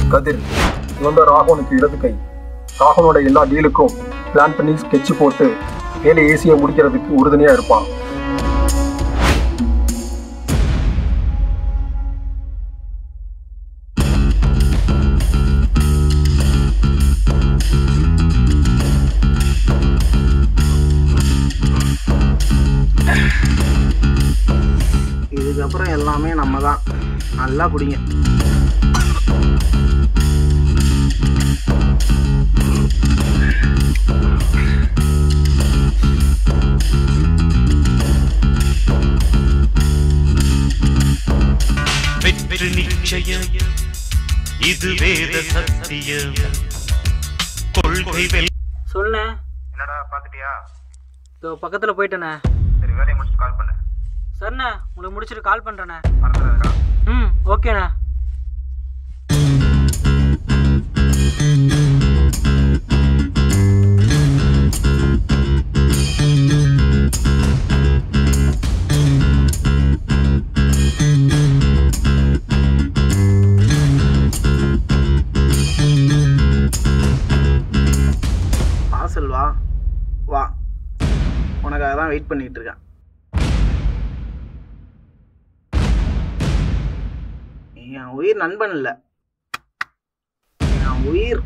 கதிர் இவன் தான் ராகவனுக்கு இடது கை ராகவனோட எல்லா டீலுக்கும் பிளான் பண்ணி ஸ்கெட்ச் போட்டு வேலை ஈஸியா முடிக்கிறதுக்கு உறுதுணையா இருப்பான் இதுக்கப்புறம் எல்லாமே நம்ம தான் நல்லா குடிங்க வெற்றி நிச்சயம் இது வேத சத்தியம் கொள்கை வெல் சொல்லுண்ணே என்னடா பாத்துட்டியா இதோ பக்கத்தில் போயிட்டேண்ணே சரி வேலையை முடிச்சுட்டு கால் பண்ணு சரிண்ணே உங்களுக்கு முடிச்சுட்டு கால் பண்ணுறேண்ணே மறந்துடாதடா ம் ஓகேண்ணே வாசல் வா வா உனக்காக தான் வெயிட் பண்ணிட்டு இருக்கேன் நீ என் உயிர் நண்பன் இல்லை என் உயிர்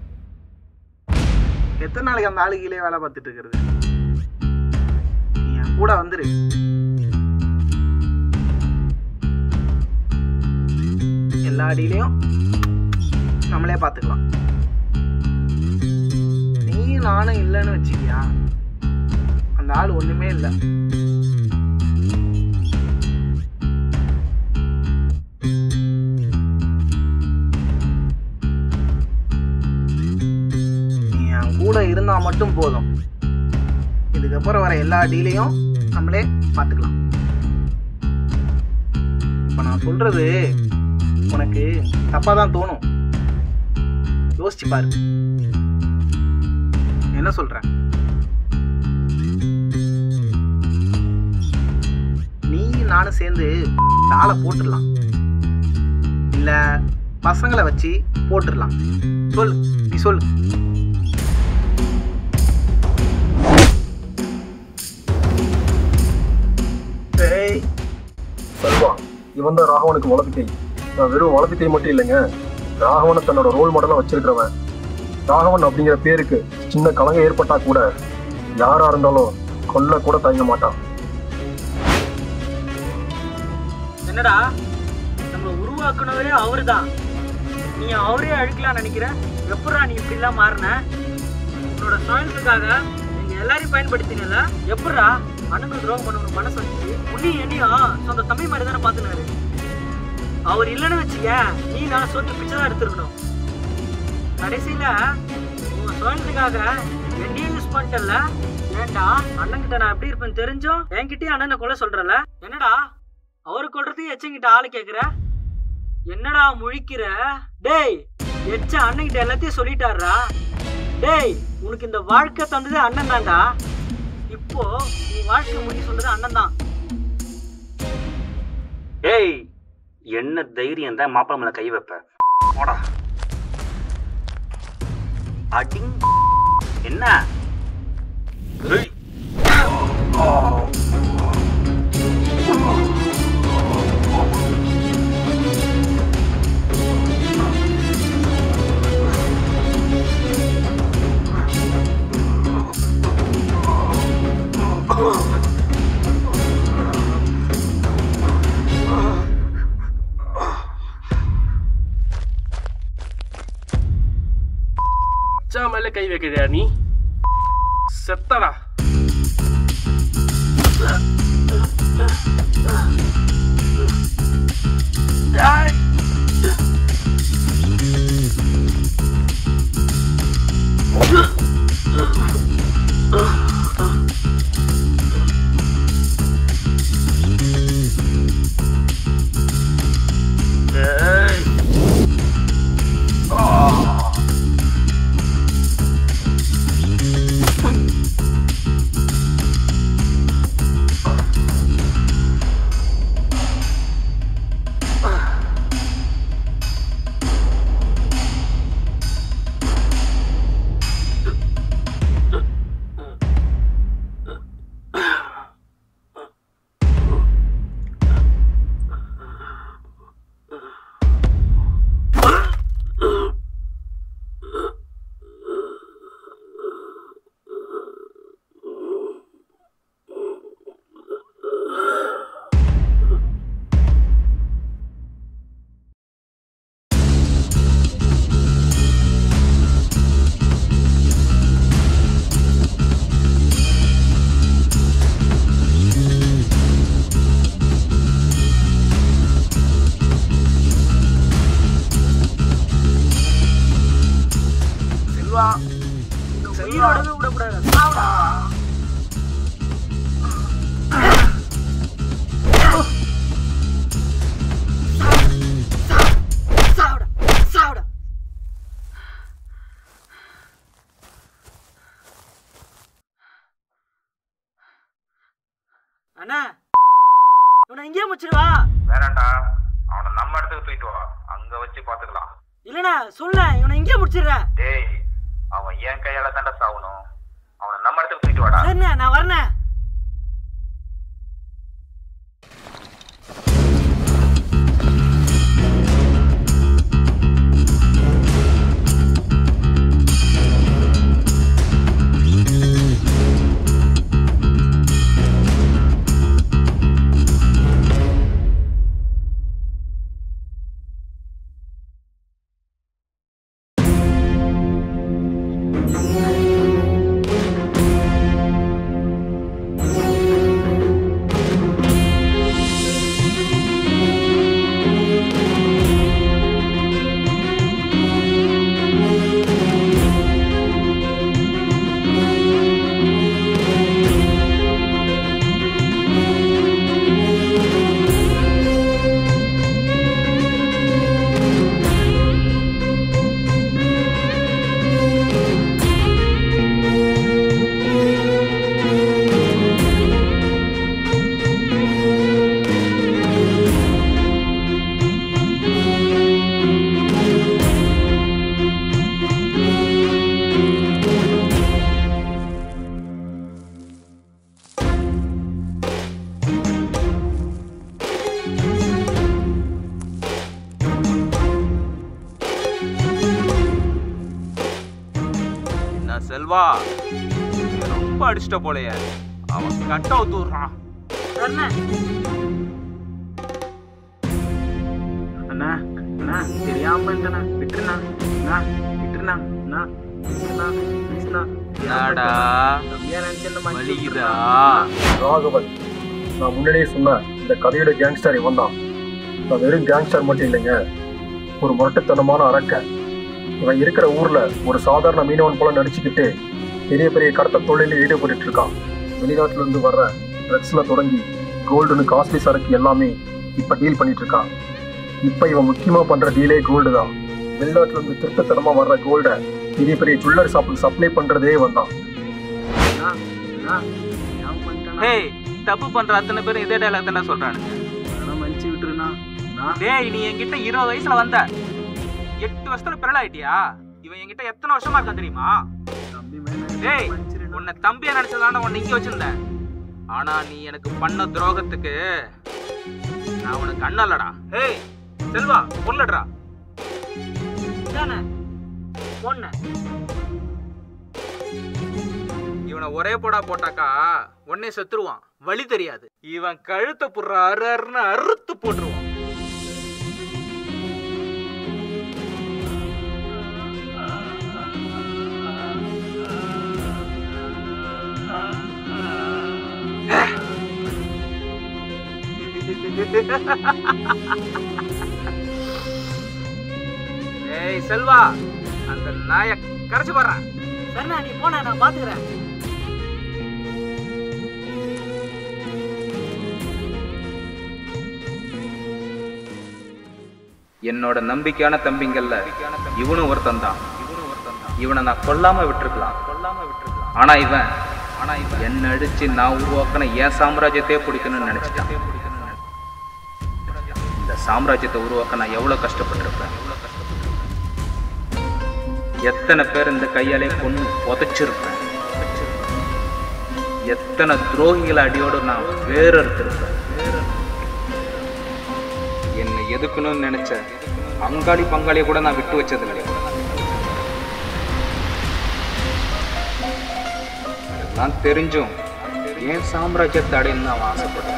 எத்தனை நாளைக்கு அந்த ஆளு கீழே வேலை பார்த்துட்டு இருக்கிறது நீ என் கூட வந்துரு எல்லா அடியிலையும் நம்மளே பார்த்துக்கலாம் நீ நானும் இல்லைன்னு வச்சுக்கியா அந்த ஆள் ஒண்ணுமே இல்லை நீ என் கூட இருந்தா மட்டும் போதும் இதுக்கப்புறம் வர எல்லா டீலையும் நம்மளே பார்த்துக்கலாம் இப்போ நான் சொல்றது உனக்கு தப்பா தான் தோணும் யோசிச்சு பாரு என்ன சொல்ற நீ நானும் சேர்ந்து ஆளை போட்டுடலாம் இல்ல பசங்களை வச்சு போட்டுடலாம் சொல் நீ சொல் ஏய் செல்வா இவன் தான் ராகவனுக்கு வலது கை நான் வெறும் வலது கை மட்டும் இல்லைங்க ராகவனை தன்னோட ரோல் மாடலா வச்சிருக்கிறவன் ராகவன் அப்படிங்கிற பேருக்கு சின்ன கலங்கம் ஏற்பட்டா கூட யாரா இருந்தாலும் கொல்ல கூட தயங்க மாட்டான் என்னடா நம்ம உருவாக்குனவரே அவரு தான் நீ அவரே அழிக்கலாம் நினைக்கிற எப்படா நீ இப்படிலாம் மாறின உன்னோட சுயத்துக்காக நீங்க எல்லாரையும் பயன்படுத்தினல எப்படா அண்ணனுக்கு துரோகம் பண்ண ஒரு மனசு வந்துச்சு உன்னையும் என்னையும் சொந்த தம்பி மாதிரி தானே பார்த்துனாரு அவர் இல்லைன்னு வச்சுக்க நீ நான் சொத்து பிச்சை தான் எடுத்துருக்கணும் கடைசியில உன் சுயத்துக்காக என்னையும் யூஸ் பண்ணிட்டல ஏன்டா அண்ணன்கிட்ட நான் எப்படி இருப்பேன்னு தெரிஞ்சும் என்கிட்டயும் அண்ணனை கொலை சொல்றல என்னடா அவரு கொல்றதுக்கு எச்சங்கிட்ட ஆளு கேக்குற என்னடா முழிக்கிற டேய் எச்ச அண்ணன்கிட்ட எல்லாத்தையும் சொல்லிட்டாரா டேய் உனக்கு இந்த வாழ்க்கை தந்தது அண்ணன் தான்டா இப்போ நீ வாழ்க்கை முடிக்க சொல்றது அண்ணன் தான் ஏய் என்ன தைரியம் தான் மாப்பிள மேல கை வைப்ப போடா அடிங் என்ன ஏய். மச்சான் மேல கை வைக்கிறியா நீ செத்தடா ஏய். அண்ணா இவனை இங்கேயே முடிச்சிருவா வேணாண்டா அவனை நம்ம இடத்துக்கு தூக்கிட்டு வா அங்க வச்சு பாத்துக்கலாம் இல்லண்ணா சொல்ல இவனை இங்கேயே முடிச்சிடுறேன் டேய் அவன் என் கையால தான்டா சாவணும் அவனை நம்ம இடத்துக்கு தூக்கிட்டு வாடா சரிண்ணே நான் வரேண்ணே என்ன செல்வா ரொம்ப அடிச்சிட்ட போலயே அவன் கட்ட ஊத்துறான் சரிண்ணே அண்ணா அண்ணா தெரியாம இருந்தண்ணா விட்டுருண்ணா அண்ணா விட்டுருண்ணா அண்ணா விட்டுருண்ணா ப்ளீஸ்ண்ணா என்னடா தம்பியா நினைச்சிருந்தேன் வலிக்குதா ராகவன் நான் முன்னாடியே சொன்ன இந்த கதையோட கேங்ஸ்டர் இவன் தான் நான் வெறும் கேங்ஸ்டர் மட்டும் இல்லைங்க ஒரு முரட்டுத்தனமான அரக்க இவன் இருக்கிற ஊர்ல ஒரு சாதாரண மீனவன் போல நடிச்சுக்கிட்டு பெரிய பெரிய கடத்த தொழிலில் ஈடுபட்டு இருக்கான் வெளிநாட்டுல இருந்து வர்ற ட்ரக்ஸ்ல தொடங்கி கோல்டுன்னு காஸ்ட்லி சரக்கு எல்லாமே இப்ப டீல் பண்ணிட்டு இருக்கான் இப்ப இவன் முக்கியமா பண்ற டீலே கோல்டு தான் வெளிநாட்டுல இருந்து திருத்தத்தனமா வர்ற கோல்ட பெரிய பெரிய ஜுவல்லரி ஷாப்புக்கு சப்ளை பண்றதே இவன் தான் அண்ணா அண்ணா ஏன் பண்ணிட்டேண்ணா டேய் தப்பு பண்ற அத்தனை பேரும் இதே டைலாக் தானே சொல்றானுங்க அண்ணா மன்னிச்சு விட்டுருண்ணா அண்ணா டேய் நீ என்கிட்ட இருபது வயசுல வந்த எட்டு வருஷத்துல பிறல் ஆயிட்டியா இவன் என்கிட்ட எத்தனை வருஷமா இருக்கான் தெரியுமா தம்பி மேல டேய் மன்னிச்சிருண்ணா உன்னை தம்பியா நினைச்சதான உன்னை இங்க வச்சிருந்தேன் ஆனா நீ எனக்கு பண்ண துரோகத்துக்கு நான் உனக்கு அண்ணலடா ஏய் செல்வா பொருளடா இதானே பொண்ணு இவனை ஒரே போடா போட்டாக்கா உடனே செத்துருவான் வழி தெரியாது இவன் கழுத்தை புடுற அரு அருன்னு அறுத்து போட்டுருவான் ஏய் செல்வா அந்த நாயை கரைச்சு போடுறான் சரிண்ணா நீ போன நான் பாத்துக்கிறேன் என்னோட நம்பிக்கையான தம்பிங்கள்ல இவனும் ஒருத்தன் தான் இவனை நான் கொல்லாம விட்டுருக்கலாம் ஆனா இவன் ஆனா இவன் என்ன அடிச்சு நான் உருவாக்கின என் சாம்ராஜ்யத்தையே பிடிக்கணும்னு நினைச்சிட்டான் இந்த சாம்ராஜ்யத்தை உருவாக்க நான் எவ்வளவு கஷ்டப்பட்டிருப்பேன் எத்தனை பேர் இந்த கையாலே கொண்டு புதைச்சிருப்பேன் எத்தனை துரோகிகள் அடியோடு நான் வேறு இருந்திருப்பேன் என்னை எதுக்கணும்னு நினைச்ச அங்காளி பங்காளியை கூட நான் விட்டு வச்சது இல்லை எல்லாம் தெரிஞ்சும் ஏன் சாம்ராஜ்யத்தை அடையணும்னு அவன் ஆசைப்பட்டான்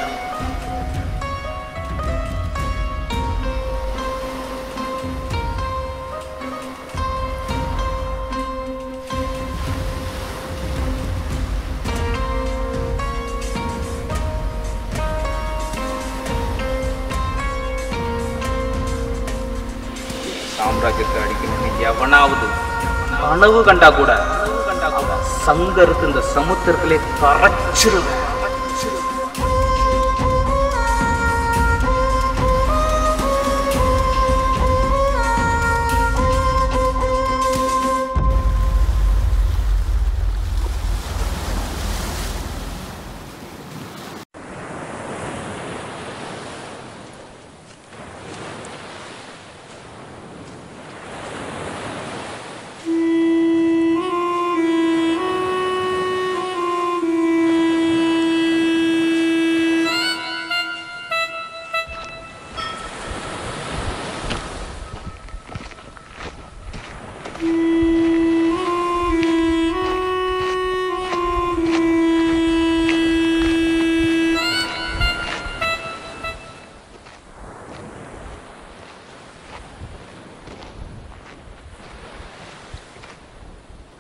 சாம்ராஜ்யத்தை அடிக்கணும்னு எவனாவது கனவு கண்டா கூட அவன் சங்கருக்கு இந்த சமுத்திரத்திலே கரைச்சிருவேன்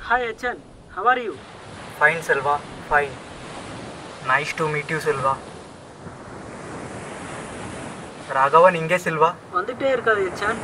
Hi, Achan. How are you? Fine, Silva. Fine. Nice to meet you, Silva. Raghavan இங்கே சில்வா வந்துட்டே இருக்காது எச்சான்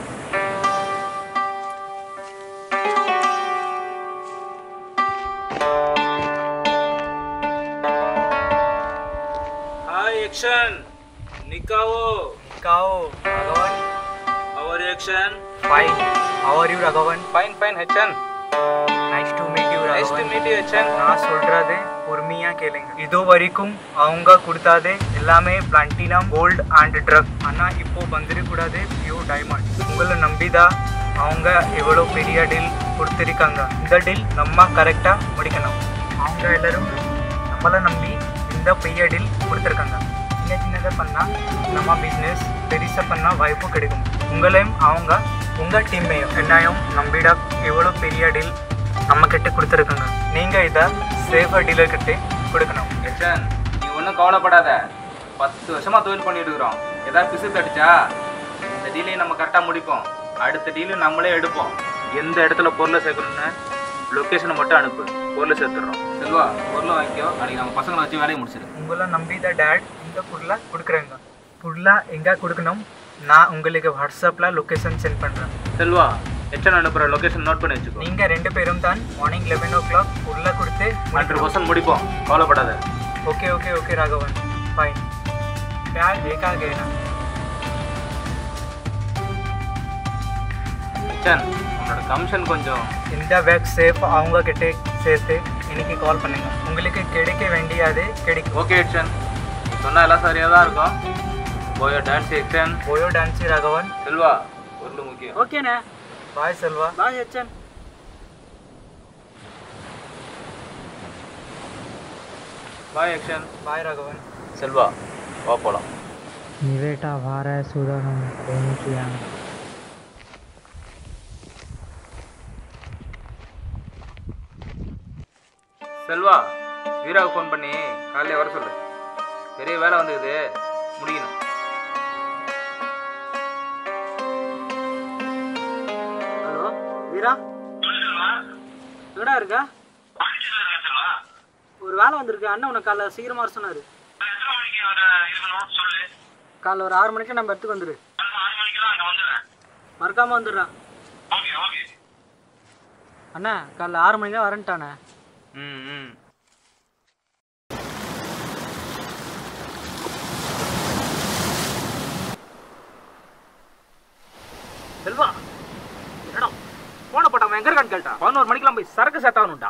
Hi, action. Nikao. Nikao. Raghavan. Our action. Fine. How are you, Raghavan? Fine, fine, Hachan. Nice to meet you, Nice to Raghavan. meet you, Hachan. நான் சொல்றது பொறுமையா கேளுங்க இது வரைக்கும் அவங்க கொடுத்தாது எல்லாமே பிளாட்டினம் கோல்ட் அண்ட் ட்ரக் ஆனா இப்போ வந்துடக்கூடாது பியூர் டைமண்ட் உங்களை நம்பிதான் அவங்க எவ்வளோ பெரிய டீல் கொடுத்துருக்காங்க இந்த டீல் நம்ம கரெக்டாக முடிக்கணும் அவங்க எல்லாரும் நம்மளை நம்பி இந்த பெரிய டீல் கொடுத்துருக்காங்க சின்ன சின்னதை பண்ணால் நம்ம பிஸ்னஸ் பெருசாக பண்ணால் வாய்ப்பு கிடைக்கும் உங்களையும் அவங்க உங்கள் டீமையும் என்னையும் நம்பிட எவ்வளோ பெரிய டீல் நம்ம கிட்ட கொடுத்துருக்காங்க நீங்கள் இதை சேஃபாக டீலர் கிட்ட கொடுக்கணும் Hachan, நீ ஒன்றும் கவலைப்படாத பத்து வருஷமா தொழில் பண்ணிட்டு இருக்கிறோம் ஏதாவது பிசு தடிச்சா இந்த டீலையும் நம்ம கரெக்டாக முடிப்போம் அடுத்த டீலும் நம்மளே எடுப்போம் எந்த இடத்துல பொருளை சேர்க்கணும்னு லொக்கேஷனை மட்டும் அனுப்பு பொருளை சேர்த்துடுறோம் செல்வா பொருளை வாங்கிக்கோ நாளைக்கு நம்ம பசங்களை வச்சு வேலையை முடிச்சிடு உங்களை நம்பி தான் டேட் இந்த பொருளை கொடுக்குறேங்க பொருளை எங்கே கொடுக்கணும் நான் உங்களுக்கு வாட்ஸ்அப்பில் லொக்கேஷன் சென்ட் பண்ணுறேன் செல்வா எச்சன் அனுப்புகிற லொக்கேஷன் நோட் பண்ணி வச்சுக்கோ நீங்கள் ரெண்டு பேரும் தான் மார்னிங் லெவன் ஓ கிளாக் பொருளை கொடுத்து ஹண்ட்ரட் பர்சன்ட் முடிப்போம் கவலைப்படாத okay okay okay Raghavan fine back एक आ गए ना எச்சன் உன்னோட கமிஷன் கொஞ்சம் இந்த பேக் சேஃப் அவங்க கிட்டே சேர்த்து இன்னைக்கு கால் பண்ணுங்க உங்களுக்கு கிடைக்க வேண்டியது கிடைக்கும் ஓகே எச்சன் நீ சொன்னால் எல்லாம் சரியாக தான் இருக்கும் போயோ டான்ஸ் எச்சன் போயோ டான்சி ராகவன் செல்வா பொருள் முக்கியம் ஓகேண்ணே பாய் செல்வா பாய் அச்சன் பாய் எக்ஷன் பாய் ராகவன் செல்வா வா போகலாம் निवेटा भारत सुदर्शन दोनों किया செல்வா வீராவுக்கு ஃபோன் பண்ணி காலையில வர சொல்லு பெரிய வேலை வந்துக்குது முடிக்கணும் ஹலோ வீரா எங்கடா இருக்க ஒரு வேலை வந்திருக்கு அண்ணன் உனக்கு காலைல சீக்கிரமா வர சொன்னாரு காலைல ஒரு ஆறு மணிக்கு நம்ம இடத்துக்கு வந்துரு மறக்காம வந்துடுறான் அண்ணா காலைல ஆறு மணிக்கு தான் வரேன்ட்டானே ம் ம் செல்வா என்னடா போன போட்டான் எங்க இருக்கான்னு கேட்டா பதினோரு மணிக்கெல்லாம் போய் சரக்கு சேர்த்தானுண்டா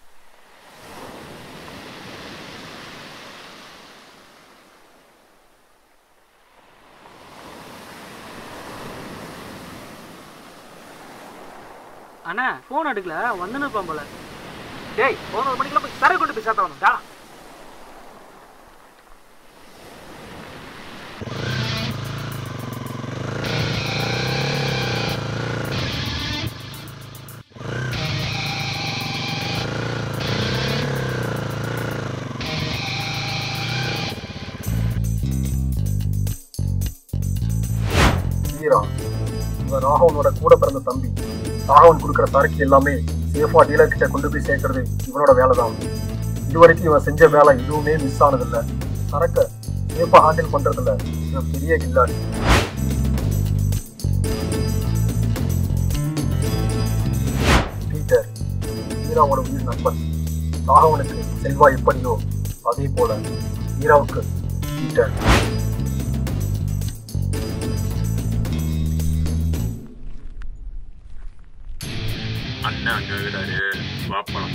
அண்ணா ஃபோன் எடுக்கல வந்துன்னு இருப்பான் போல டேய் பதினோரு மணிக்கெல்லாம் போய் சரக்கு கொண்டு போய் சேர்த்தானுண்டா வீரா இவன் ராகவனோட கூட பிறந்த தம்பி ராகவன் கொடுக்குற சரக்கு எல்லாமே சேஃபா டீலர் கிட்ட கொண்டு போய் சேர்க்கறது இவனோட வேலை தான் இதுவரைக்கும் இவன் செஞ்ச வேலை எதுவுமே மிஸ் ஆனதில்ல சரக்க சேஃபா ஹேண்டில் பண்றதில்ல இவன் பெரிய கில்லாடி பீட்டர் வீராவோட உயிர் நண்பன் ராகவனுக்கு செல்வா எப்படியோ அதே போல வீராவுக்கு பீட்டர் அண்ணன் அங்க இருக்கிறாரு வாப்பலாம்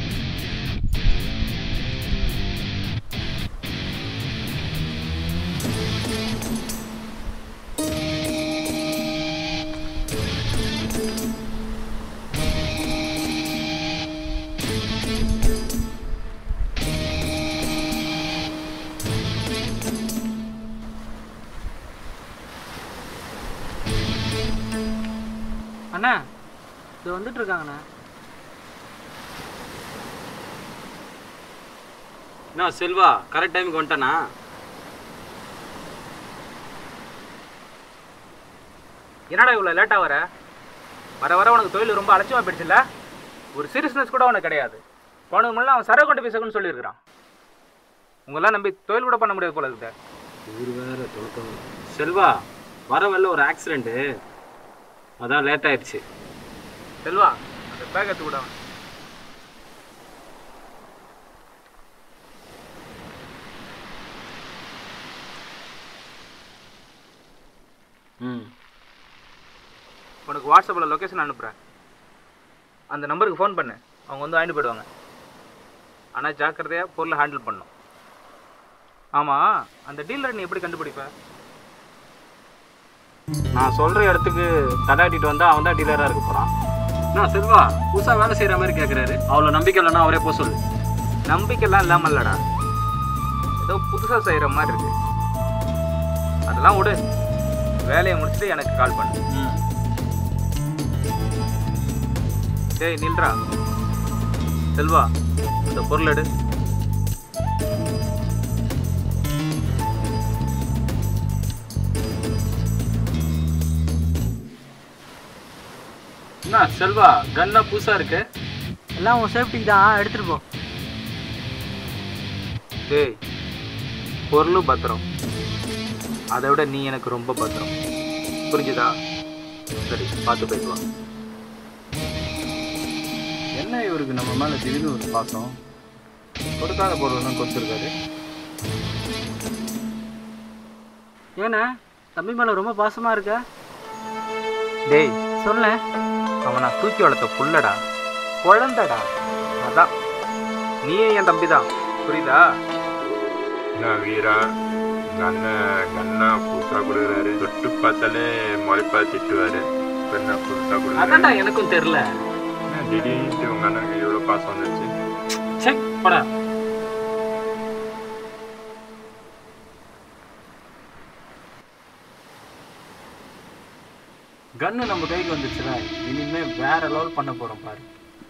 அண்ணா இது வந்துட்டு இருக்காங்கண்ணா என்ன செல்வா கரெக்ட் டைமுக்கு வந்துட்டானா என்னடா இவ்வளோ லேட்டாக வர வர வர உனக்கு தொழில் ரொம்ப அலட்சியமாக போயிடுச்சுல்ல ஒரு சீரியஸ்னஸ் கூட அவனுக்கு கிடையாது போனது முன்னாடி அவன் சரக்கு கொண்டு பேசணும்னு சொல்லியிருக்கிறான் உங்களாம் நம்பி தொழில் கூட பண்ண முடியாது போல இருக்குது இவர் வேற தொலைக்கம் செல்வா வர வரல ஒரு ஆக்சிடென்ட்டு அதான் லேட் ஆயிடுச்சு செல்வா அந்த பேக் எடுத்து கூட ம் உனக்கு வாட்ஸ்அப்பில் லொக்கேஷன் அனுப்புகிறேன் அந்த நம்பருக்கு ஃபோன் பண்ணு அவங்க வந்து வாங்கிட்டு போயிடுவாங்க ஆனால் ஜாக்கிரதையாக பொருளை ஹேண்டில் பண்ணும் ஆமாம் அந்த டீலர் நீ எப்படி கண்டுபிடிப்ப நான் சொல்கிற இடத்துக்கு தடாட்டிட்டு வந்தால் அவன் தான் டீலராக இருக்க போகிறான் நான் செல்வா புதுசாக வேலை செய்கிற மாதிரி கேட்குறாரு அவ்வளோ நம்பிக்கை இல்லைன்னா அவரே போக சொல்லு நம்பிக்கைலாம் இல்லாமல் இல்லடா ஏதோ புதுசாக செய்கிற மாதிரி இருக்கு அதெல்லாம் விடு வேலையை முடிச்சுட்டு எனக்கு கால் பண்ணு டேய் நில்றா செல்வா இந்த பொருள் எடு என்ன செல்வா கன்னா புதுசாக இருக்கு எல்லாம் உன் சேஃப்டிக்கு தான் எடுத்துட்டு போ டேய் பொருளும் பத்திரம் அதை விட நீ எனக்கு ரொம்ப பத்திரம் புரிஞ்சுதா சரி பார்த்து போயிட்டு வா என்ன இவருக்கு நம்ம மேலே திடீர்னு ஒரு பாசம் கொடுக்காத பொருள் தான் கொடுத்துருக்காரு ஏண்ணே தம்பி மேலே ரொம்ப பாசமாக இருக்க டேய் சொல்ல அவன் நான் தூக்கி வளர்த்த புள்ளடா குழந்தடா அதான் நீயே என் தம்பி தான் புரியுதா நான் வீரா எங்கள் அண்ணன் கண்ணா புதுசாக கொடுக்குறாரு தொட்டு பார்த்தாலே முறைப்பா திட்டுவார் இப்போ என்ன புதுசாக கொடுக்குறாரு அதான்டா எனக்கும் தெரில என்ன திடீர்னு உங்கள் அண்ணனுக்கு எவ்வளோ பாசம் வந்துச்சு செக் படா கன்னு நம்ம கைக்கு வந்துச்சுல இனிமே வேற லெவல் பண்ண போறோம் பாரு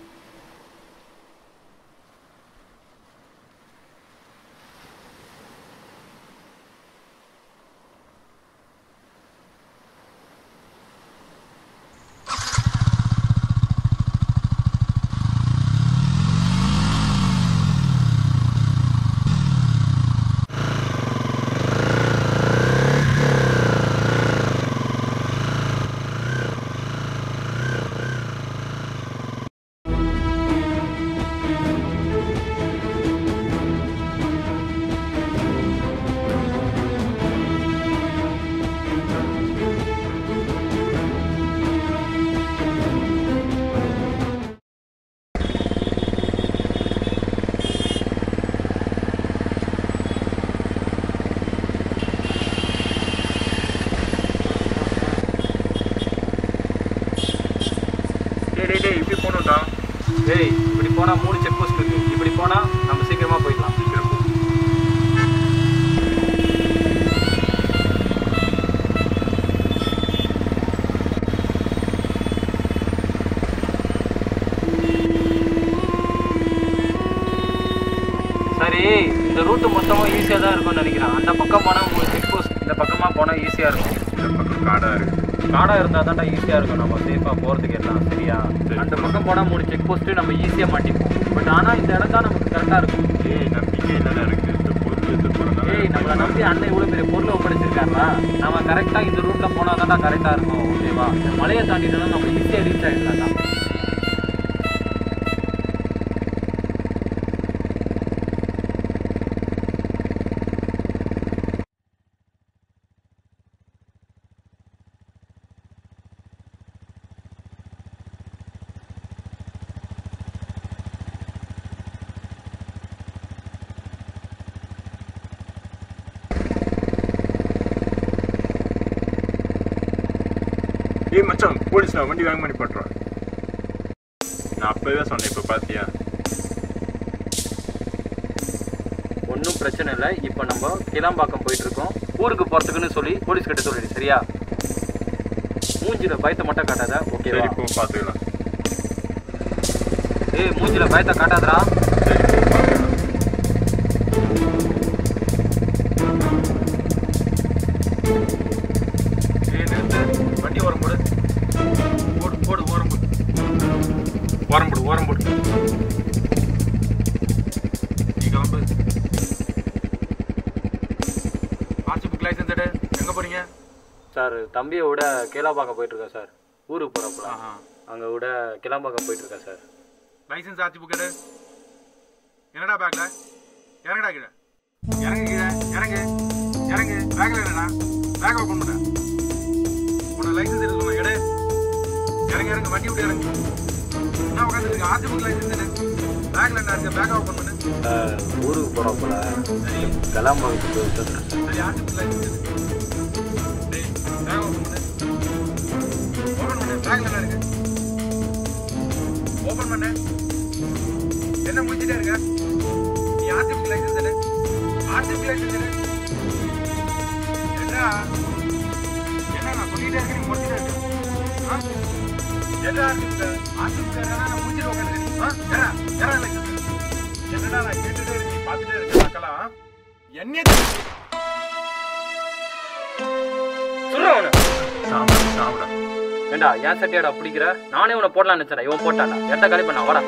டேய் டேய் டேய் இப்படி போகணும்டா டேய் இப்படி போனால் மூணு செக் போஸ்ட் இருக்கு இப்படி போனால் நம்ம சீக்கிரமாக போயிடலாம் சீக்கிரம் போ. சரி இந்த ரூட்டு மொத்தமாக ஈஸியாக தான் இருக்கும்னு நினைக்கிறேன் அந்த பக்கம் போனால் மூணு செக் போஸ்ட் இந்த பக்கமாக போனால் ஈஸியாக இருக்கும் இந்த பக்கம் காடாக இருக்குது காடாக இருந்தால் தான்டா ஈஸியாக இருக்கும் நம்ம சேஃபாக போகிறதுக்கு எல்லாம் சரியா அந்த பக்கம் போனால் மூணு செக் போஸ்ட்டு நம்ம ஈஸியாக மாட்டிப்போம் பட் ஆனால் இந்த இடம் தான் நமக்கு கரெக்டாக இருக்கும் ஏய் நம்பிக்கை தானே இருக்குது இந்த பொருள் எடுத்து போகிறதுனால ஏய் நம்மளை நம்பி அண்ணன் இவ்வளோ பெரிய பொருளை ஒப்படைச்சிருக்காருல நம்ம கரெக்டாக இந்த ரூட்டில் போனால் தான்டா கரெக்டாக இருக்கும் ஓகேவா இந்த மலையை தாண்டிட்டோம்னா நம்ம ஈஸியாக ரீச் ஆகிடலாம் ஏய் மச்சான் போலீஸ் நான் வண்டி வாங்க பண்ணி பண்ணுறேன் நான் அப்போவே சொன்னேன் இப்போ பார்த்தியா ஒன்றும் பிரச்சனை இல்லை இப்போ நம்ம கிளாம்பாக்கம் போயிட்டு இருக்கோம் ஊருக்கு போகிறதுக்குன்னு சொல்லி போலீஸ் கிட்ட சொல்லிடு சரியா மூஞ்சில பயத்தை மட்டும் காட்டாத ஓகேவா சரி போ பார்த்துக்கலாம் ஏய் மூஞ்சில பயத்தை காட்டாதடா சரி போ பார்த்துக்கலாம் ஏய் நிறுத்து வண்டி ஓரம் போடு போடு போடு ஓரம் போடு ஓரம் போடு ஓரம் போடு சார் தம்பியை விட கேளாம்பாக்கம் போயிட்டு இருக்கா சார் ஊருக்கு போகிறப்பல அங்கே விட கிளாம்பாக்கம் போயிட்டு இருக்கா சார் லைசன்ஸ் ஆர்சி புக் எடு என்னடா பேக்ல இறங்குடா கீழே இறங்கு கீழே இறங்கு இறங்கு பேக்ல என்னடா பேக் ஓப்பன் பண்ண உனக்கு லைசன்ஸ் எடுக்க சொன்ன எடு இறங்கு இறங்கு வண்டி விட்டு இறங்கு என்ன உட்காந்துருக்கு ஆர்சி புக் லைசன்ஸ் எடு பேக்ல என்ன இருக்கு பேக் ஓப்பன் பண்ணு சார் ஊருக்கு போகிறப்பல கிளாம்பாக்கத்துக்கு போயிட்டு இருக்கேன் சார் சரி ஆர்சி புக் லைசன்ஸ் எடு டேய் பேக் ஓப்பன் பண்ணு ஓப்பன் பண்ணு பேக்ல என்ன இருக்கு ஓப்பன் பண்ணு என்ன முடிச்சிட்டே இருக்க நீ ஆர்டிபிக் லைசன்ஸ் எடு ஆர்டிபிக் லைசன்ஸ் எடு என்ன என்ன நான் சொல்லிட்டே இருக்கேன் நீ முடிச்சிட்டே இருக்க ஆ? என்ன ஆர்டிபிக் ஆர்டிபிக் நான் முடிச்சிட்டு உட்காந்துருக்கேன் ஆ ஏடா ஏடா லைசன்ஸ் என்னடா நான் கேட்டுட்டே இருக்கேன் நீ பார்த்துட்டே இருக்க மக்களா என்ன சொல்கிறேன் சாப்பிட சாப்பிட ஏண்டா ஏன் சட்டியாடா பிடிக்கிற நானே உன்னை போடலாம்னு நினச்சேன் இவன் போட்டான்டா எட்ட காலி பண்ணா வாடா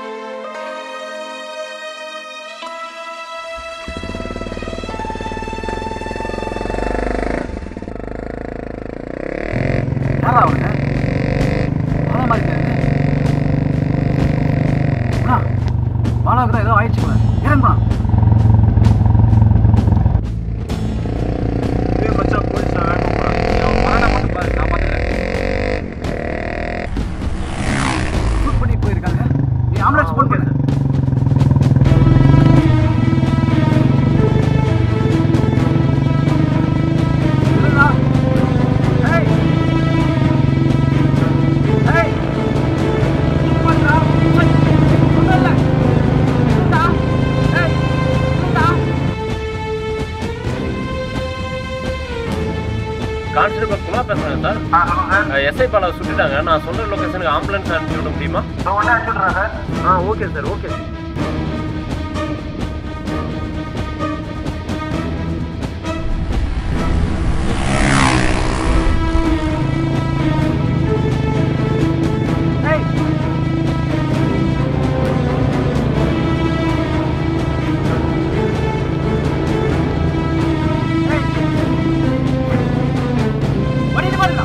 யாரா அவனுங்க அதே மாதிரி இருக்காரு அண்ணா பாலாவுக்கு தான் ஏதோ ஆயிடுச்சு போல இறங்குண்ணா மச்சான் போலீஸ் நான் வேணும் போறேன் வரடா மட்டும் பாரு நான் பார்த்துக்கிறேன் ஷூட் பண்ணி போயிருக்காங்க நீ ஆம்புலன்ஸ் ஃபோன் பண்ணு இல்லைண்ணா. ஏய். ஏய். நிப்பாட்டுடா. சரி. ஒண்ணும் இல்ல. இல்லடா. ஏய். இல்லடா. கான்ஸ்டபிள் குமார் பேசுறேன் சார் எஸ்ஐ பாலா சுட்டுட்டாங்க நான் சொன்ன லொகேஷனுக்கு ஆம்புலன்ஸ் அனுப்பி விட முடியுமா ஆ ஓகே சார் ஓகே ஏய் ஏய் வண்டியில பாருங்க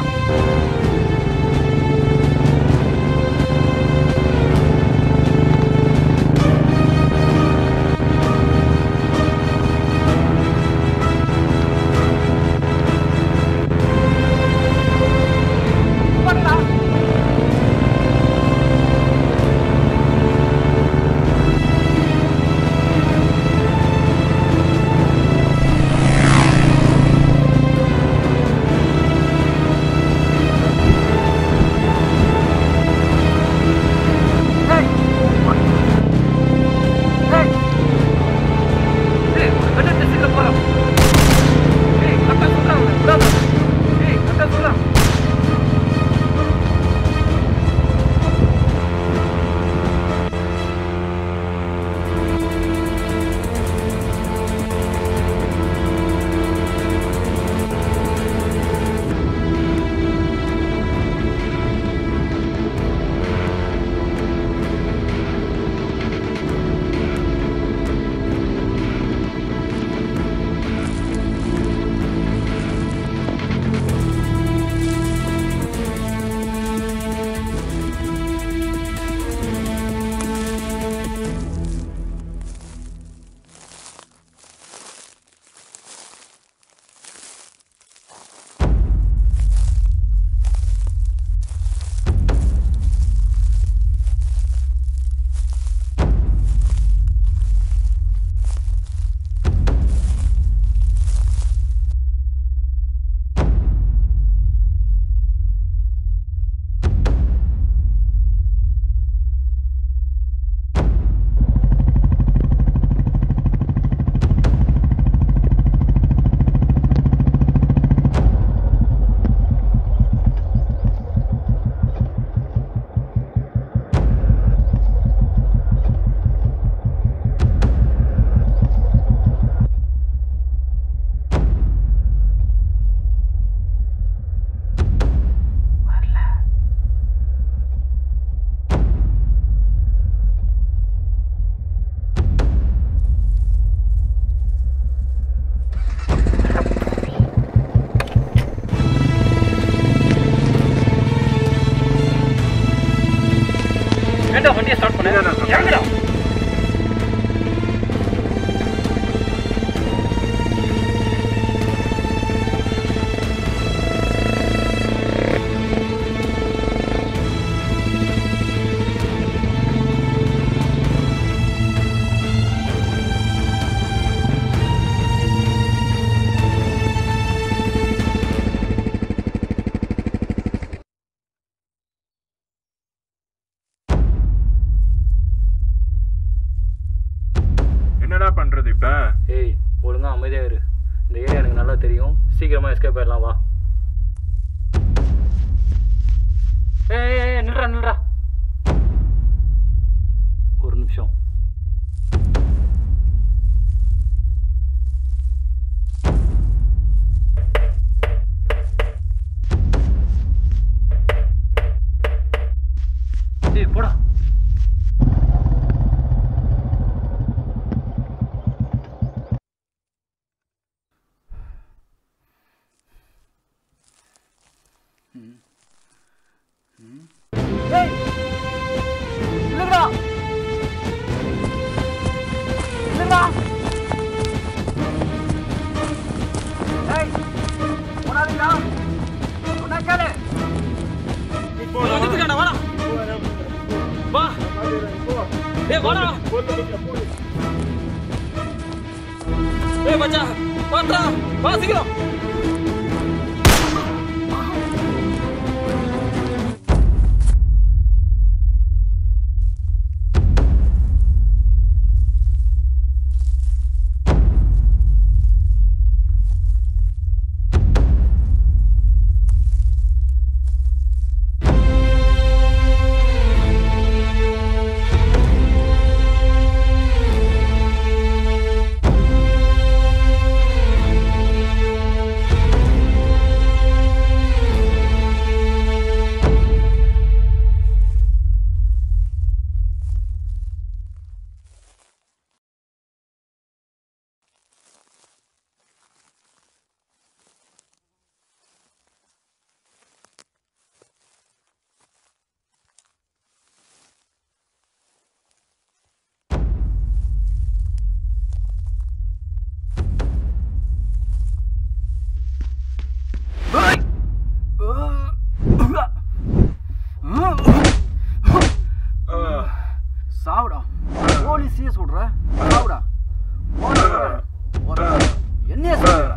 சீக்கிரமா எஸ்கேப் ஆயிடலாம் வா ஏய் ஏய், ஏய் நில்றா நில்றா ஒரு நிமிஷம் டேய் போடா ஏய் இல்லடா இல்லடா ஏய் போடாதீங்கடா உன்ன கேளு வந்துட்டுடா வாடா வா ஏய் வாடா ஏய் மச்சான் வாடா வா சீக்கிரம் சாவுடா போலீஸே சொல்ற சாவுடா என்னைய சொல்ற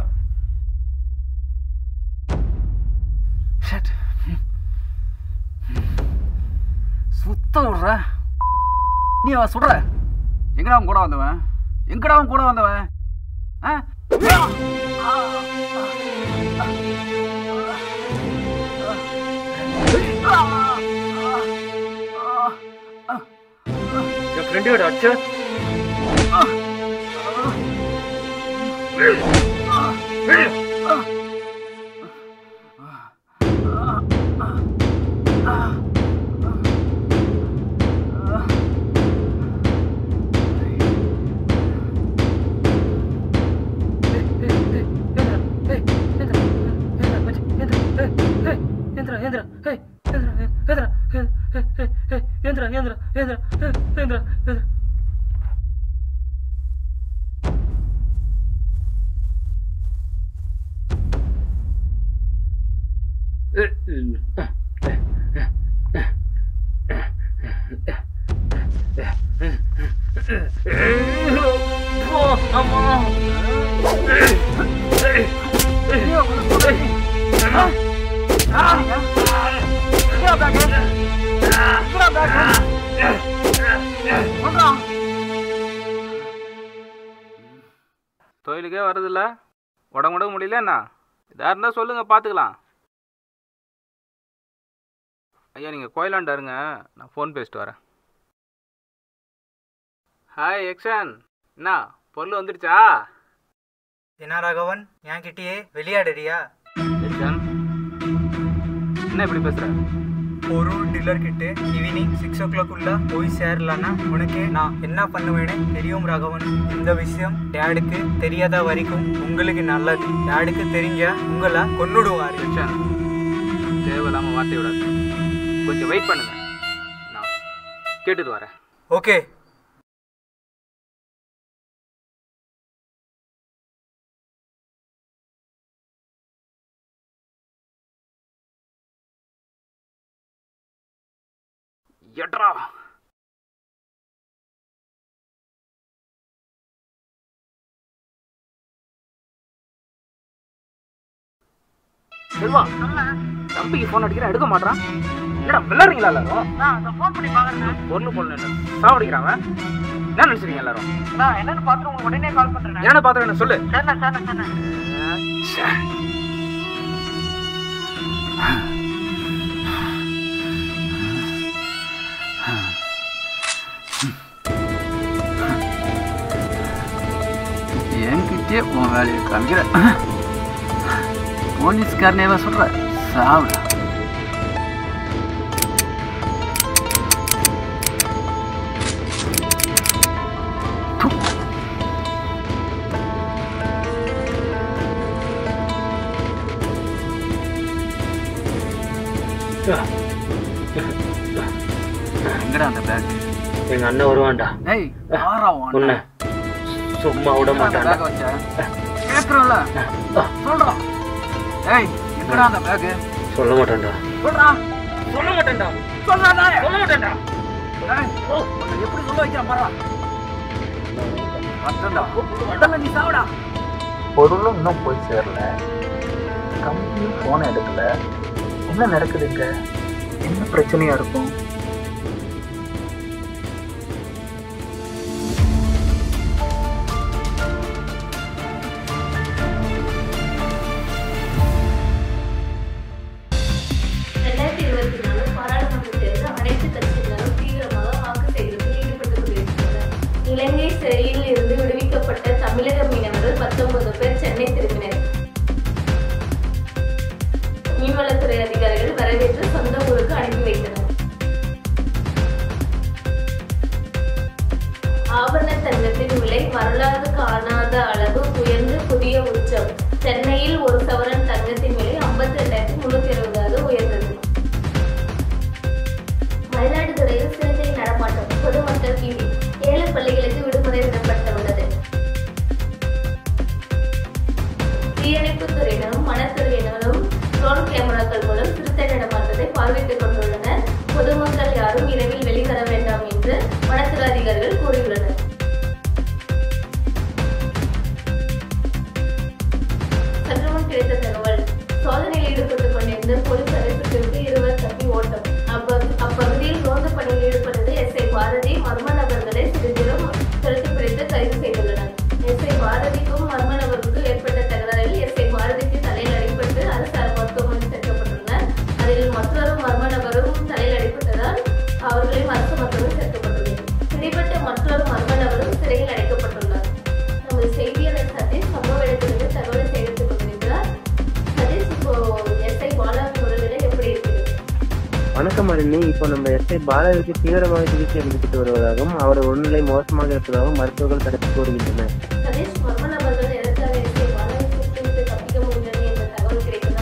சுத்தம் விடுற நீ அவன் சுடுற எங்கடா அவன் கூட வந்தவன் எங்கடா அவன் கூட வந்தவன் ஆ? என் ஃப்ரெண்டோட அச்சா தொழிலுக்கே வருதில்ல உடம்பு உடம்பு முடியல என்ன இதாக இருந்தால் சொல்லுங்கள் பார்த்துக்கலாம் ஐயா நீங்கள் கோயிலாண்டா இருங்க நான் ஃபோன் பேசிட்டு வரேன் ஹாய் எக்ஷன் என்ன பொருள் வந்துடுச்சா என்ன ராகவன் என்கிட்டயே விளையாடுறியா எக்ஷன் என்ன இப்படி பேசுகிற ஒரு டீலர் கிட்ட ஈவினிங் சிக்ஸ் ஓ கிளாக் உள்ள போய் சேரலன்னா உனக்கு நான் என்ன பண்ணுவேன்னு தெரியும் ராகவன் இந்த விஷயம் டேடுக்கு தெரியாத வரைக்கும் உங்களுக்கு நல்லது டேடுக்கு தெரிஞ்ச உங்களை கொன்னுடுவாரு எக்ஷன் தேவையில்லாமல் வார்த்தை விடாது கொஞ்சம் வெயிட் பண்ணுங்க நான் கேட்டுட்டு வரேன் ஓகே எட்ரா செல்வா தம்பிக்கு ஃபோன் அடிக்கிறேன் எடுக்க மாட்டான் என்னடா விளையாடுறீங்களா எல்லாரும் நான் ஃபோன் பண்ணி பாக்குறேன் பொருள் பொருள் என்ன சாவடிக்கிறான் அவன். என்ன நினைச்சிருக்கீங்க எல்லாரும் நான் என்னன்னு பார்த்து உங்களுக்கு உடனே கால் பண்றேன் என்ன பாத்திரம் என்ன சொல்லு சரிண்ணா சரிண்ணா சரிண்ணா உன் வேலையை காமிக்கிறேன் போலீஸ்காரனேவா சொல்ற சாவுடா எங்கடா அந்த பேக் எங்க அண்ணன் வருவான்டா ஏய் யாரா உன் உன்னை அண்ணன்? சும்மா விட எங்கடா அந்த மாட்டான்டா பேக் வச்ச கேக்குறோம்ல சொல்றா ஏய் எங்கடா அந்த பேக் சொல்ல மாட்டான்டா சொல்றா சொல்ல மாட்டேன்டா சொல்றாடா சொல்ல மாட்டேன்டா ஏய் உன்னை எப்படி சொல்ல வைக்கிறேன் பாரா அத்தண்டா உடனே நீ சாவுடா பொருளும் இன்னும் போய் சேரல கம்பியும் ஃபோன் எடுக்கல என்ன நடக்குதுங்க என்ன பிரச்சனையா இருக்கும் ரெண்டாயிரத்தி இருபத்தி நாலு பாராளுமன்ற தேர்தல் அனைத்து கட்சியினரும் தீவிரமாக வாக்கு சேகரிப்பில் ஈடுபட்டுக் கொண்டிருக்கின்றனர் இலங்கை சிறையில் இருந்து விடுவிக்கப்பட்ட தமிழக மீனவர்கள் பத்தொன்பது பேர் சென்னை திரும்பினர் மீன்வளத்துறை அதிகாரிகள் வரவேற்று சொந்த ஊருக்கு அனுப்பி வைத்தனர் ஆபரண தங்கத்தின் விலை வரலாறு காணாத அளவு உயர்ந்து புதிய உச்சம் சென்னையில் ஒரு சவரன் தங்கத்தின் விலை ஐம்பத்தி ரெண்டாயிரத்தி முன்னூத்தி அறுபதாக உயர்ந்தது மயிலாடுதுறையில் சிறுத்தை நடமாட்டம் பொதுமக்கள் பீதி ஏழு பள்ளிகளுக்கு விடுமுறை விடப்பட்டுள்ளது தீயணைப்புத் துறையினரும் வனத்துறையினரும் ட்ரோன் கேமராக்கள் மூலம் சிறுத்தை நடமாட்டத்தை பார்வையிட்டுக் கொண்டுள்ளனர் பொதுமக்கள் யாரும் இரவில் வெளிவர வேண்டாம் என்று வனத்துறை அதிகாரிகள் கூறியுள்ளனர் சற்றுமுன் கிடைத்த தகவல் சோதனையில் ஈடுபட்டுக் கொண்டிருந்த போலீசாரை சுட்டுவிட்டு இருவர் தப்பி ஓட்டம் அப்ப- அப்பகுதியில் ரோந்து பணியில் ஈடுபட்டது எஸ் ஐ பாரதி மர்ம நபர்களை சிறிது தூரம் துரத்தி பிடித்து கைது செய்துள்ளனர் எஸ் ஐ பாரதிக்கும் மர்ம நபருக்கும் ஏற்பட்ட தகராறில் எஸ் ஐ பாரதிக்கு தலையில் அடிபட்டு அரசு மருத்துவமனை சேர்க்கப்பட்டுள்ளனர் அதில் மற்றொரு மர்ம நபரும் தலையில் அடிபட்டதால் அவர்களையும் அரசு மருத்துவமனை சேர்க்கப்பட்டுள்ளது பிடிபட்ட மற்றொரு மர்ம நபரும் சிறையில் அடைக்கப்பட்டுள்ளார் நமது செய்தியாளர் சதீஷ் சம்பவ இடத்திலிருந்து தகவலை சேகரித்துக் கொண்டிருக்கிறார் சதீஷ் இப்போ எஸ்ஐ பாலாவின் உடல்நிலை எப்படி இருக்குது வணக்கம் அருணி இப்போ நம்ம எஸ்ஐ பாலாவிற்கு தீவிரமாக சிகிச்சை அளிக்கப்பட்டு வருவதாகவும் அவர் உடல்நிலை மோசமாக இருப்பதாகவும் மருத்துவர்கள் தடுத்து கூறுகின்றனர் சதீஷ் மர்ம நபர்கள் எதற்காக எஸ்ஐ பாலாவை சுட்டுவிட்டு தப்பிக்க முடிந்தது என்ற தகவல் கிடைக்குதா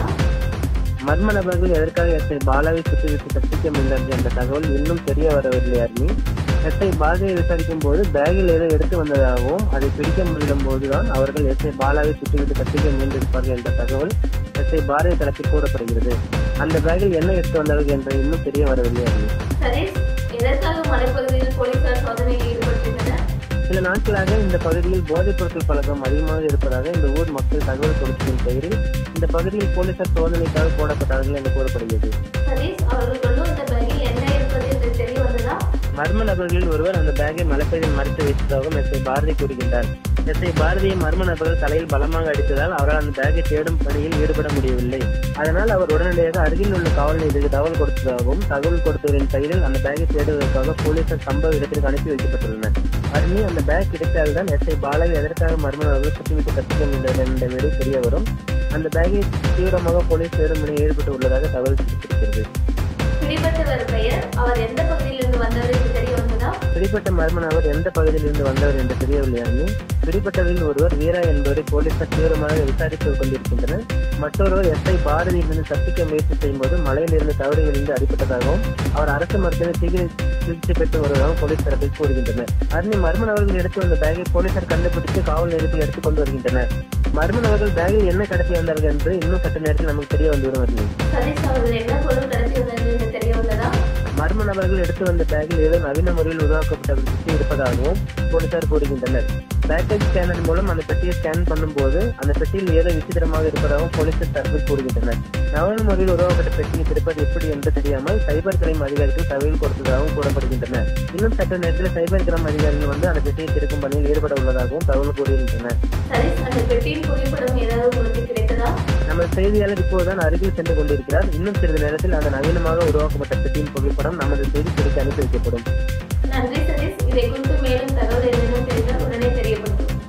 மர்ம நபர்கள் எதற்காக எஸ்ஐ பாலாவை சுட்டுவிட்டு தப்பிக்க முடிந்தது என்ற தகவல் இன்னும் தெரிய வரவில்லை அருணி எஸ்ஐ பாலாவை விசாரிக்கும் போது பேக்கில் ஏதோ எடுத்து வந்ததாகவும் அதை பிடிக்க முடியும் போதுதான் அவர்கள் எஸ்ஐ பாலாவை சுட்டுவிட்டு தப்பிக்க முயன்றிருப்பார்கள் என்ற தகவல் எஸ்ஐ பாரதி தரப்பில் கூறப்படுகிறது அந்த பேக்கில் என்ன எடுத்து வந்தார்கள் என்று இன்னும் தெரிய வரவில்லை அருணி சதீஷ் எதற்காக மலைப்பகுதியில் போலீசார் சோதனையில் ஈடுபட்டிருந்தனர் சில நாட்களாக இந்த பகுதியில் போதைப் பொருட்கள் பழக்கம் அதிகமாக இருப்பதாக இந்த ஊர் மக்கள் தகவல் கொடுத்ததின் பெயரில் இந்த பகுதியில் போலீசார் சோதனைக்காக போடப்பட்டார்கள் என்று கூறப்படுகிறது சதீஷ் அவர்கள் கொண்டு வந்த பேக்கில் என்ன இருப்பது என்று தெரிய வந்ததா மர்ம நபர்களில் ஒருவர் அந்த பேக்கை மலைப்பகுதியில் மறைத்து வைத்ததாகவும் எஸ் ஐ பாரதி கூறுகின்றார் எஸ் ஐ பாரதியை மர்ம நபர்கள் தலையில் பலமாக அடித்ததால் அவரால் அந்த பேக்கை தேடும் பணியில் ஈடுபட முடியவில்லை அதனால் அவர் உடனடியாக அருகில் உள்ள காவல் நிலையத்துக்கு தகவல் கொடுத்ததாகவும் தகவல் கொடுத்தவரின் பெயரில் அந்த பேக்கை தேடுவதற்காக போலீசார் சம்பவ இடத்திற்கு அனுப்பி வைக்கப்பட்டுள்ளனர் அருணி அந்த பேக் கிடைத்தால்தான் எஸ் ஐ பாலாவை எதற்காக மர்ம நபர்கள் சுற்றிவிட்டு தப்பிக்க முடிந்தது என்ற விடை தெரிய வரும் அந்த பேக்கை தீவிரமாக போலீஸ் தேடும் பணியில் ஈடுபட்டு உள்ளதாக தகவல் கிடைத்திருக்கிறது பிடிபட்டவர் பெயர் அவர் எந்த பகுதியிலிருந்து வந்தவர் என்று தெரிய வந்ததா பிடிப்பட்ட மர்ம நபர் எந்த பகுதியிலிருந்து வந்தவர் என்று தெரியவில்லை அண்ணி பிடிப்பட்டவரில் ஒருவர் வீரா என்பவரை போலீசார் தீவிரமாக விசாரித்துக் கொண்டிருக்கின்றனர் மற்றொருவர் எஸ்ஐ பாரதியிலிருந்து தப்பிக்க முயற்சி செய்யும்போது மலையிலிருந்து தவறி விழுந்து அடிபட்டதாகவும் அவர் அரசு மருத்துவ சிகிச்சை சிகிச்சை பெற்று வருவதாகவும் போலீஸ் தரப்பில் கூறுகின்றனர் அருணி மர்ம நபர்கள் எடுத்து வந்த பேக்கை போலீசார் கண்டுபிடித்து காவல் நிலையத்தில் எடுத்துக் கொண்டு வருகின்றனர் மர்ம நபர்கள் பேக்கில் என்ன கடத்தி வந்தார்கள் என்று இன்னும் சற்று நேரத்தில் நமக்கு தெரிய வந்துவிடும் அருணி சதீஷ் அவர்கள் என்ன பொருள் கடத்தி வந்தது என்று தெரிய வந்ததா மர்ம நபர்கள் எடுத்து வந்த பேக்கில் ஏதோ நவீன முறையில் உருவாக்கப்பட்ட ஒரு பெட்டி இருப்பதாகவும் போலீசார் கூறுகின்றனர் பேக்கேஜ் ஸ்கேனர் மூலம் அந்த பெட்டியை ஸ்கேன் பண்ணும்போது அந்த பெட்டியில் ஏதோ விசித்திரமாக இருப்பதாகவும் போலீசார் தரப்பில் கூறுகின்றனர் நவீன முறையில் உருவாக்கப்பட்ட பெட்டியை திறப்பது எப்படி என்று தெரியாமல் சைபர் கிரைம் அதிகாரிகள் தகவல் கொடுத்ததாகவும் கூறப்படுகின்றனர் இன்னும் சற்று நேரத்தில் சைபர் கிரைம் அதிகாரிகள் வந்து அந்த பெட்டியை திறக்கும் பணியில் ஈடுபட உள்ளதாகவும் தகவல் கூறுகின்றனர் சதீஷ் அந்த பெட்டியின் புகைப்படம் ஏதாவது உங்களுக்கு கிடைத்ததா நமது செய்தியாளர் இப்போதுதான் அருகில் சென்று கொண்டிருக்கிறார் இன்னும் சிறிது நேரத்தில் அந்த நவீனமாக உருவாக்கப்பட்ட பெட்டியின் புகைப்படம் நமது செய்தி குறித்து அனுப்பி வைக்கப்படும் நன்றி சதீஷ் இதை குறித்து மேலும் தகவல் ஏதேனும் தெரிந்தால் உடனே தெரியப்படுத்தும்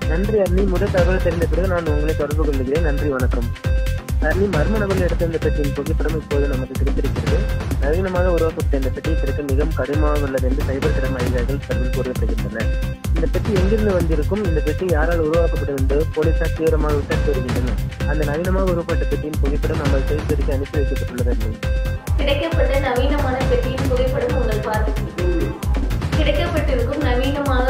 நன்றி அர்னி முதல் தகவல் தெரிந்த பிறகு நான் உங்களை தொடர்பு கொள்கிறேன் நன்றி வணக்கம் அர்னி மர்ம நபர்கள் எடுத்த இந்த பெட்டியின் புகைப்படம் இப்போது நமக்கு கிடைத்திருக்கிறது நவீனமாக உருவாக்கப்பட்ட இந்த பெட்டியை திறக்க மிகவும் கடினமாக உள்ளது என்று சைபர் கிரைம் அதிகாரிகள் தகவல் கூறப்படுகின்றன இந்த பெட்டி எங்கிருந்து வந்திருக்கும் இந்த பெட்டி யாரால் உருவாக்கப்பட்டது என்று போலீசார் தீவிரமாக விசாரித்து வருகின்றனர் அந்த நவீனமாக உருவாக்கப்பட்ட பெட்டியின் புகைப்படம் நம்ம செய்திக்கு அனுப்பி வைக்கப்பட்டுள்ளது அர்னி கிடைக்கப்பட்ட நவீனமான பெட்டியின் புகைப்படம் உங்கள் பார்வைக்கு கிடைக்கப்பட்டிருக்கும் நவீனமாக